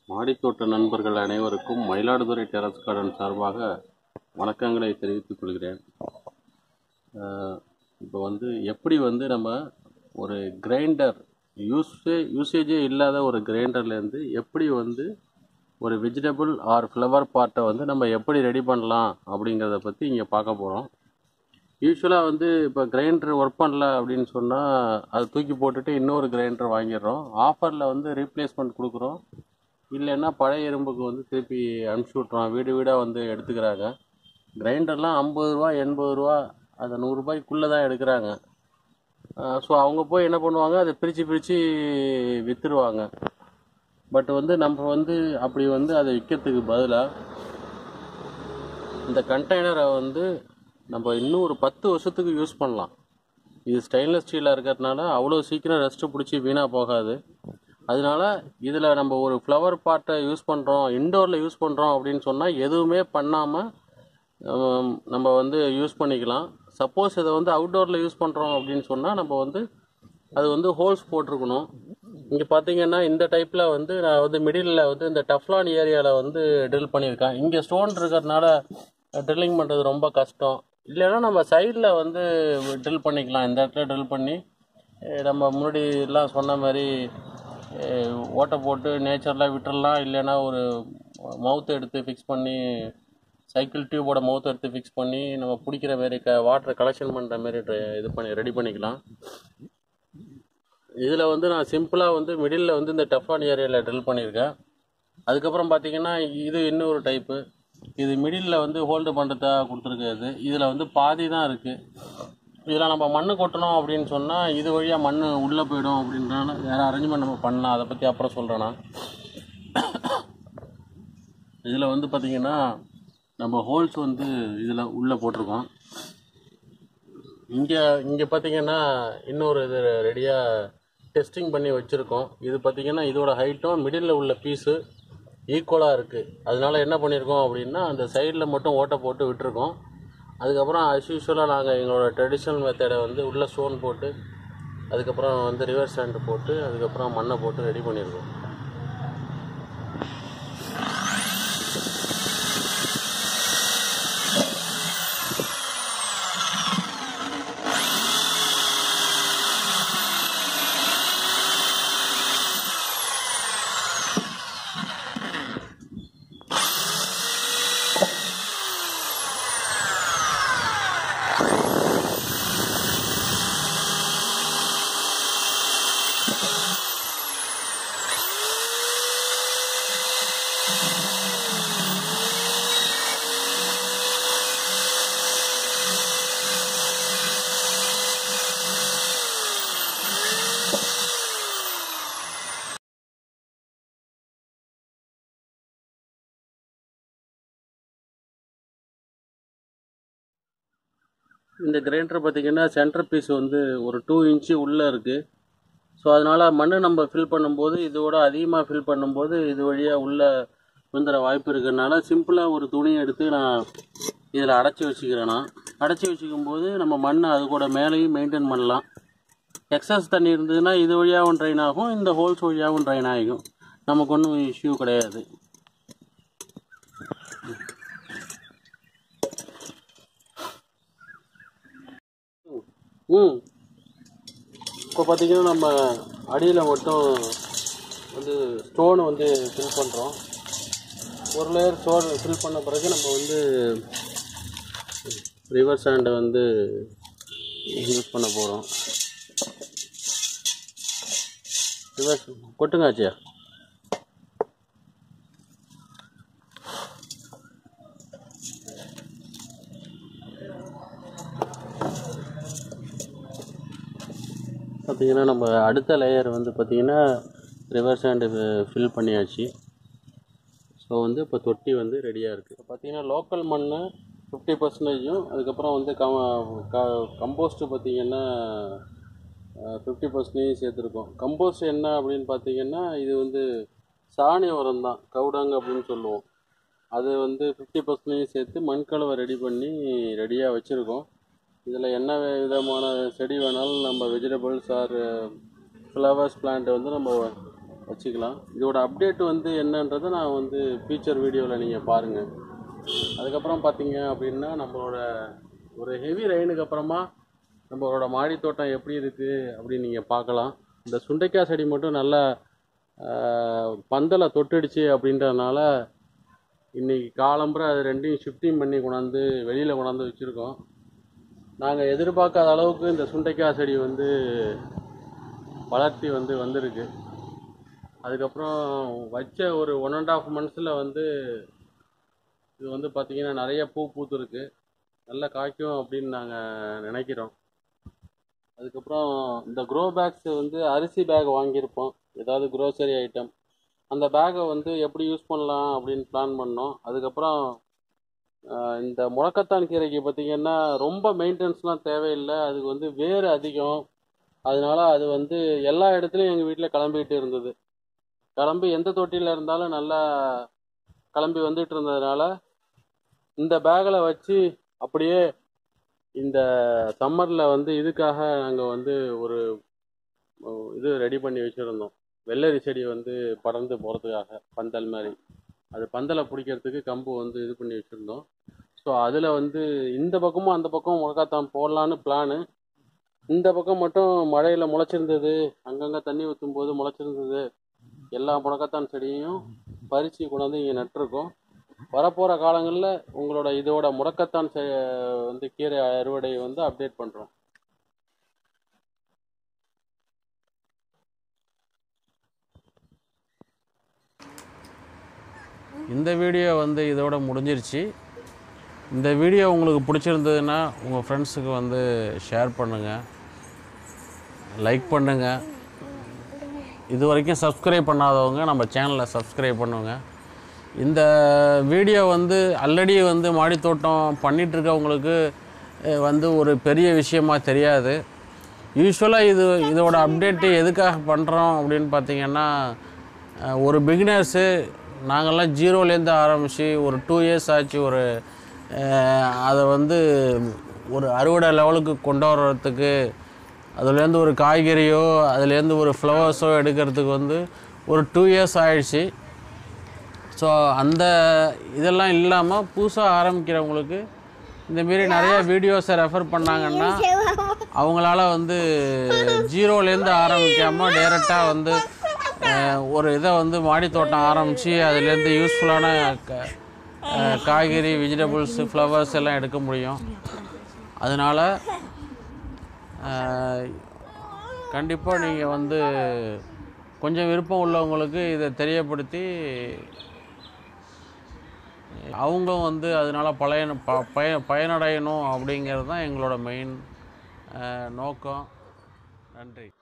மாடித்தோட்ட நண்பர்கள் அனைவருக்கும் Mayiladuthurai terrace garden சார்பாக வணக்கங்களை தெரிவித்துக் கொள்கிறேன் இப்போ வந்து எப்படி வந்து நம்ம ஒரு கிரைண்டர் யூஸே யூசேஜே இல்லாத ஒரு கிரைண்டர்லேருந்து எப்படி வந்து ஒரு வெஜிடபிள் ஆர் ஃப்ளவர் பாட்டை வந்து நம்ம எப்படி ரெடி பண்ணலாம் அப்படிங்கிறத பற்றி இங்கே பார்க்க போகிறோம் யூஸ்வலாக வந்து இப்போ கிரைண்டர் ஒர்க் பண்ணல அப்படின்னு சொன்னால் அதை தூக்கி போட்டுட்டு இன்னொரு கிரைண்டர் வாங்கிடுறோம் ஆஃபரில் வந்து ரீப்ளேஸ்மெண்ட் கொடுக்குறோம் இல்லைன்னா பழைய இரும்புக்கு வந்து திருப்பி அனுப்பிச்சி விட்றோம் வீடு வீடாக வந்து எடுத்துக்கிறாங்க கிரைண்டர்லாம் ஐம்பது ரூபா எண்பது ரூபா அதை நூறுரூபாய்க்குள்ளே தான் எடுக்கிறாங்க ஸோ அவங்க போய் என்ன பண்ணுவாங்க அதை பிரித்து பிரித்து விற்றுருவாங்க பட் வந்து நம்ம வந்து அப்படி வந்து அதை விற்கிறதுக்கு பதிலாக இந்த கண்டெய்னரை வந்து நம்ம இன்னும் ஒரு பத்து வருஷத்துக்கு யூஸ் பண்ணலாம் இது ஸ்டெயின்லெஸ் ஸ்டீலாக இருக்கிறதுனால அவ்வளோ சீக்கிரம் ரெஸ்ட்டு பிடிச்சி வீணாக போகாது அதனால இதில் நம்ம ஒரு ஃப்ளவர் பாட்டை யூஸ் பண்ணுறோம் இன்டோரில் யூஸ் பண்ணுறோம் அப்படின்னு சொன்னால் எதுவுமே பண்ணாமல் நம்ம வந்து யூஸ் பண்ணிக்கலாம் சப்போஸ் இதை வந்து அவுட்டோரில் யூஸ் பண்ணுறோம் அப்படின்னு சொன்னால் நம்ம வந்து அது வந்து ஹோல்ஸ் போட்டிருக்கணும் இங்கே பார்த்தீங்கன்னா இந்த டைப்பில் வந்து நான் வந்து மிடில் வந்து இந்த டஃப்லான் ஏரியாவில் வந்து ட்ரில் பண்ணியிருக்கேன் இங்கே ஸ்டோன் இருக்கிறதுனால ட்ரில்லிங் பண்ணுறது ரொம்ப கஷ்டம் இல்லைன்னா நம்ம சைடில் வந்து ட்ரில் பண்ணிக்கலாம் இந்த இடத்துல ட்ரில் பண்ணி நம்ம முன்னாடி எல்லாம் சொன்ன மாதிரி ஓட்டை போட்டு நேச்சர்லாம் விட்டுறலாம் இல்லைன்னா ஒரு மவுத்தை எடுத்து ஃபிக்ஸ் பண்ணி சைக்கிள் டியூபோட மவுத்தை எடுத்து ஃபிக்ஸ் பண்ணி நம்ம பிடிக்கிற மாரி க வாட்டரை கலெக்ஷன் பண்ணுற மாரி இது பண்ணி ரெடி பண்ணிக்கலாம் இதில் வந்து நான் சிம்பிளாக வந்து மிடில் வந்து இந்த டஃபான் ஏரியாவில் ட்ரில் பண்ணியிருக்கேன் அதுக்கப்புறம் பார்த்தீங்கன்னா இது இன்னொரு டைப்பு இது மிடில் வந்து ஹோல்டு பண்ணுறதுக்காக கொடுத்துருக்குது இதில் வந்து பாதி தான் இருக்குது இதில் நம்ம மண் கொட்டணும் அப்படின்னு சொன்னால் இது வழியாக மண் உள்ளே போயிடும் அப்படின்றனால வேறு அரேஞ்ச்மெண்ட் நம்ம பண்ணலாம் அதை பற்றி அப்புறம் சொல்கிறேன்னா இதில் வந்து பார்த்திங்கன்னா நம்ம ஹோல்ஸ் வந்து இதில் உள்ளே போட்டிருக்கோம் இங்கே இங்கே பார்த்தீங்கன்னா இன்னொரு இது ரெடியாக டெஸ்டிங் பண்ணி வச்சுருக்கோம் இது பார்த்திங்கன்னா இதோட ஹைட்டும் மிடில் உள்ள பீஸு ஈக்குவலாக இருக்குது அதனால என்ன பண்ணியிருக்கோம் அப்படின்னா அந்த சைடில் மட்டும் ஓட்டை போட்டு விட்டுருக்கோம் அதுக்கப்புறம் அஸ் யூஸ்வலாக நாங்கள் எங்களோட ட்ரெடிஷ்னல் மெத்தடை வந்து உள்ளே ஸ்டோன் போட்டு அதுக்கப்புறம் வந்து ரிவர்ஸ் ஹேண்டு போட்டு அதுக்கப்புறம் மண்ணை போட்டு ரெடி பண்ணியிருக்கோம் இந்த கிரைண்டர் பார்த்திங்கன்னா சென்டர் பீஸ் வந்து ஒரு டூ இன்ச்சு உள்ளே இருக்குது ஸோ அதனால் மண் நம்ம ஃபில் பண்ணும்போது இதோட அதிகமாக ஃபில் பண்ணும்போது இது வழியாக உள்ளே விழுந்துற வாய்ப்பு இருக்கிறதுனால சிம்பிளாக ஒரு துணி எடுத்து நான் இதில் அடைச்சி வச்சுக்கிறேன் நான் அடைச்சி வச்சுக்கும் போது நம்ம மண் அது கூட மேலேயும் மெயின்டைன் பண்ணலாம் எக்ஸஸ் தண்ணி இருந்ததுன்னா இது வழியாகவும் ட்ரைன் ஆகும் இந்த ஹோல்ஸ் வழியாகவும் ட்ரைன் ஆகிக்கும் நமக்கு ஒன்றும் இஷ்யூ கிடையாது ம் இப்போ பார்த்தீங்கன்னா நம்ம அடியில் மட்டும் வந்து ஸ்டோன் வந்து ஃபில் பண்ணுறோம் ஒரு லேயர் ஸ்டோன் ஃபில் பண்ண பிறகு நம்ம வந்து ரிவர் சாண்டை வந்து யூஸ் பண்ண போகிறோம் ரிவர்ஸ் கொட்டுங்க ஆச்சியா பார்த்திங்கன்னா நம்ம அடுத்த லேயர் வந்து பார்த்திங்கன்னா ரிவர்ஸ் ஹேண்டு ஃபில் பண்ணியாச்சு ஸோ வந்து இப்போ தொட்டி வந்து ரெடியாக இருக்குது இப்போ பார்த்திங்கன்னா லோக்கல் மண் ஃபிஃப்டி பர்சன்டேஜும் அதுக்கப்புறம் வந்து க கம்போஸ்ட்டு பார்த்திங்கன்னா ஃபிஃப்டி பர்சன்டேஜ் சேர்த்துருக்கோம் கம்போஸ்ட் என்ன அப்படின்னு பார்த்தீங்கன்னா இது வந்து சாணி உரம் தான் கவுடாங்க அப்படின்னு சொல்லுவோம் அது வந்து ஃபிஃப்டி பர்சன்டேஜ் சேர்த்து மண்கலவை ரெடி பண்ணி ரெடியாக வச்சுருக்கோம் இதில் என்ன விதமான செடி வேணாலும் நம்ம வெஜிடபிள்ஸ் ஆர் ஃப்ளவர்ஸ் பிளான்ட் வந்து நம்ம வச்சுக்கலாம் இதோட அப்டேட் வந்து என்னன்றதை நான் வந்து ஃபியூச்சர் வீடியோவில் நீங்கள் பாருங்கள் அதுக்கப்புறம் பார்த்தீங்க அப்படின்னா நம்மளோட ஒரு ஹெவி ரெயினுக்கு அப்புறமா நம்மளோட மாடி தோட்டம் எப்படி இருக்குது அப்படின்னு நீங்கள் பார்க்கலாம் இந்த சுண்டைக்காய் செடி மட்டும் நல்லா ஆஹ், பந்தலை தொட்டுடுச்சு அப்படின்றதுனால இன்னைக்கு காலம்புற அது ரெண்டையும் ஷிஃப்டிங் பண்ணி கொண்டாந்து வெளியில் கொண்டாந்து வச்சுருக்கோம் நாங்கள் எதிர்பார்க்காத அளவுக்கு இந்த சுண்டைக்காய் செடி வந்து வளர்த்தி வந்து வந்திருக்கு அதுக்கப்புறம் வச்ச ஒரு ஒன் அண்ட் ஆஃப் மந்த்ஸில் வந்து இது வந்து பார்த்திங்கன்னா நிறைய பூ பூத்துருக்கு நல்லா காய்க்கும் அப்படின்னு நாங்கள் நினைக்கிறோம் அதுக்கப்புறம் இந்த க்ரோ பேக்ஸ் வந்து அரிசி பேக் வாங்கியிருப்போம் ஏதாவது க்ரோசரி ஐட்டம் அந்த பேக்கை வந்து எப்படி யூஸ் பண்ணலாம் அப்படின்னு பிளான் பண்ணோம் அதுக்கப்புறம் ஆஹ், இந்த முடக்கத்தான் கீரைக்கு பார்த்தீங்கன்னா ரொம்ப மெயின்டெனன்ஸ்லாம் தேவையில்லை அதுக்கு வந்து வேர் அதிகம் அதனால அது வந்து எல்லா இடத்துலையும் எங்கள் வீட்டில் கிளம்பிட்டு இருந்தது கிளம்பி எந்த தொட்டியில் இருந்தாலும் நல்லா கிளம்பி வந்துட்டு இருந்ததுனால இந்த பேக்கில் வச்சு அப்படியே இந்த சம்மரில் வந்து இதுக்காக நாங்கள் வந்து ஒரு ஒரு இது ரெடி பண்ணி வச்சுருந்தோம் வெள்ளரி செடி வந்து படர்ந்து போகிறதுக்காக பந்தல் மாதிரி அது பந்தலை பிடிக்கிறதுக்கு கம்பு வந்து இது பண்ணி வச்சுருந்தோம் ஸோ அதில் வந்து இந்த பக்கமும் அந்த பக்கம் முழக்காத்தான் போடலான்னு பிளானு இந்த பக்கம் மட்டும் மழையில் முளைச்சிருந்தது அங்கங்கே தண்ணி ஊற்றும் போது முளைச்சிருந்தது எல்லா முடக்கத்தான் செடியையும் பறித்து கொண்டாந்து இங்கே நட்டிருக்கோம் வரப்போகிற காலங்களில் உங்களோட இதோட முடக்கத்தான் செ வந்து கீரை அறுவடை வந்து அப்டேட் பண்ணுறோம் இந்த வீடியோ வந்து இதோட முடிஞ்சிருச்சு இந்த வீடியோ உங்களுக்கு பிடிச்சிருந்ததுன்னா உங்கள் ஃப்ரெண்ட்ஸுக்கு வந்து ஷேர் பண்ணுங்கள் லைக் பண்ணுங்கள் இது வரைக்கும் சப்ஸ்கிரைப் பண்ணாதவங்க நம்ம சேனலை சப்ஸ்கிரைப் பண்ணுங்க இந்த வீடியோ வந்து ஆல்ரெடி வந்து மாடித்தோட்டம் பண்ணிட்டு இருக்கவங்களுக்கு அஹ், வந்து ஒரு பெரிய விஷயமா தெரியாது யூஸ்வலாக இது இதோட அப்டேட்டு எதுக்காக பண்ணுறோம் அப்படின்னு பார்த்தீங்கன்னா அஹ், ஒரு பிகினர்ஸு நாங்கள்லாம் ஜீரோலேருந்து ஆரம்பித்து ஒரு டூ இயர்ஸ் ஆச்சு ஒரு அஹ், அதை வந்து ஒரு அறுவடை லெவலுக்கு கொண்டு வர்றதுக்கு அதுலேருந்து ஒரு காய்கறியோ அதுலேருந்து ஒரு ஃப்ளவர்ஸோ எடுக்கிறதுக்கு வந்து ஒரு டூ இயர்ஸ் ஆயிடுச்சு ஸோ அந்த இதெல்லாம் இல்லாமல் புதுசாக ஆரம்பிக்கிறவங்களுக்கு இந்தமாரி நிறைய வீடியோஸை ரெஃபர் பண்ணாங்கன்னா அவங்களால வந்து ஜீரோலேருந்து ஆரம்பிக்காமல் டைரெக்டாக வந்து அஹ், ஒரு இதை வந்து மாடித்தோட்டம் ஆரம்பித்து அதுலேருந்து யூஸ்ஃபுல்லான க அஹ், காய்கறி வெஜிடபிள்ஸ் ஃப்ளவர்ஸ் எல்லாம் எடுக்க முடியும் அதனால் கண்டிப்பாக நீங்கள் வந்து கொஞ்சம் விருப்பம் உள்ளவங்களுக்கு இதை தெரியப்படுத்தி அவங்களும் வந்து அதனால் பழைய ப பய பயனடையணும் அப்படிங்கிறது தான் எங்களோட மெயின் நோக்கம் நன்றி